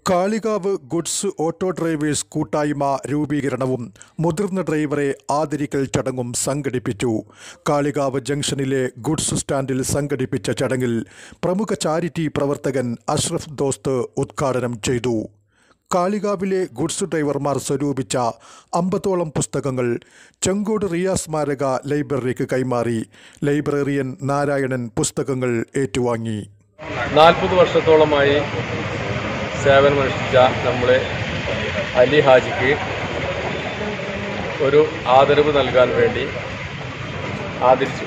Kalikavu goods auto drivers കൂട്ടായ്മ രൂപീകരണവും മുതിർന്ന ഡ്രൈവറെ ആദരിക്കൽ ചടങ്ങും സംഘടിപ്പിച്ചു കാളികാവ് ജംഗ്ഷനിലെ ഗുഡ്സ് സ്റ്റാൻഡിൽ സംഘടിപ്പിച്ച ചടങ്ങിൽ പ്രമുഖ ചാരിറ്റി പ്രവർത്തകൻ അഷ്റഫ് ദോസ്ത് ഉദ്ഘാടനം ചെയ്തു കാളികാവിലെ ഗുഡ്സ് ഡ്രൈവർമാർ സ്വരൂപിച്ച അമ്പതോളം പുസ്തകങ്ങൾ ചെങ്കോട് റിയ സ്മാരക ലൈബ്രറിക്ക് കൈമാറി ലൈബ്രറിയൻ നാരായണൻ പുസ്തകങ്ങൾ ഏറ്റുവാങ്ങി നാൽപ്പത് വർഷത്തോളമായി സേവനമനുഷ്ഠിച്ച നമ്മുടെ അലി ഹാജിക്ക് ഒരു ആദരവ് നൽകാൻ വേണ്ടി ആദരിച്ചു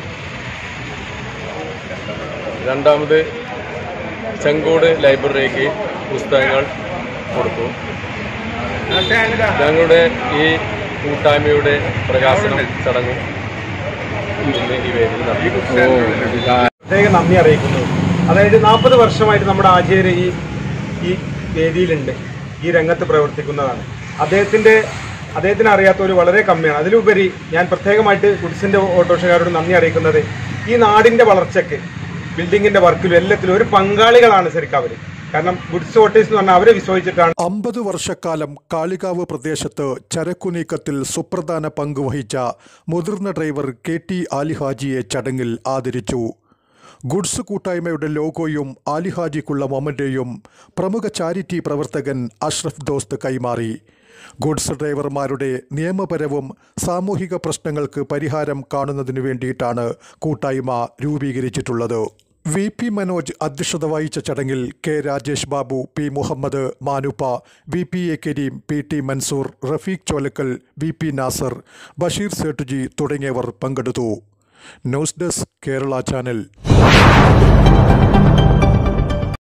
രണ്ടാമത് ചെങ്കോട് ലൈബ്രറിക്ക് പുസ്തകങ്ങൾ കൊടുത്തു ഞങ്ങളുടെ ഈ കൂട്ടായ്മയുടെ പ്രകാശനം ചടങ്ങും ഇന്ന് ഈ വേദിയിൽ നടത്തി പ്രത്യേക നന്ദി അറിയിക്കുന്നു അതായത് നാൽപ്പത് വർഷമായിട്ട് നമ്മുടെ ആചാര്യ ഈ ഈ വേദിയിലുണ്ട് ഈ രംഗത്ത് പ്രവർത്തിക്കുന്നതാണ് അദ്ദേഹത്തിന്റെ അദ്ദേഹത്തിന് അറിയാത്തവർ വളരെ കമ്മിയാണ് അതിലുപരി ഞാൻ പ്രത്യേകമായിട്ട് ഗുഡ്സിന്റെ ഓട്ടോറിക്ഷക്കാരോട് നന്ദി അറിയിക്കുന്നത് ഈ നാടിന്റെ വളർച്ചയ്ക്ക് ബിൽഡിങ്ങിന്റെ വർക്കിലും എല്ലാത്തിലും ഒരു പങ്കാളികളാണ് ശരിക്കും അവർ കാരണം ഗുഡ്സ് ഓട്ടേഴ്സ് എന്ന് പറഞ്ഞാൽ അവരെ വിശ്വസിച്ചിട്ടാണ് അമ്പത് വർഷക്കാലം കാളികാവ് പ്രദേശത്ത് ചരക്കു നീക്കത്തിൽ സുപ്രധാന പങ്ക് വഹിച്ച മുതിർന്ന ഡ്രൈവർ കെ ടി ആലിഹാജിയെ ചടങ്ങിൽ ആദരിച്ചു ഗുഡ്സ് കൂട്ടായ്മയുടെ ലോഗോയും ആലിഹാജിക്കുള്ള മൊമന്റേയും പ്രമുഖ ചാരിറ്റി പ്രവർത്തകൻ അഷ്റഫ് ദോസ്ത് കൈമാറി ഗുഡ്സ് ഡ്രൈവർമാരുടെ നിയമപരവും സാമൂഹിക പ്രശ്നങ്ങൾക്ക് പരിഹാരം കാണുന്നതിനു വേണ്ടിയിട്ടാണ് കൂട്ടായ്മ രൂപീകരിച്ചിട്ടുള്ളത് വി പി മനോജ് അധ്യക്ഷത വഹിച്ച ചടങ്ങിൽ K Rajesh Babu P Muhammad Manuppa V P A Kareem P T Mansoor Rafeeq Cholakkal V P Nasar Basheer Settuji തുടങ്ങിയവർ പങ്കെടുത്തു ന്യൂസ് ഡെസ്ക് കേരള ചാനൽ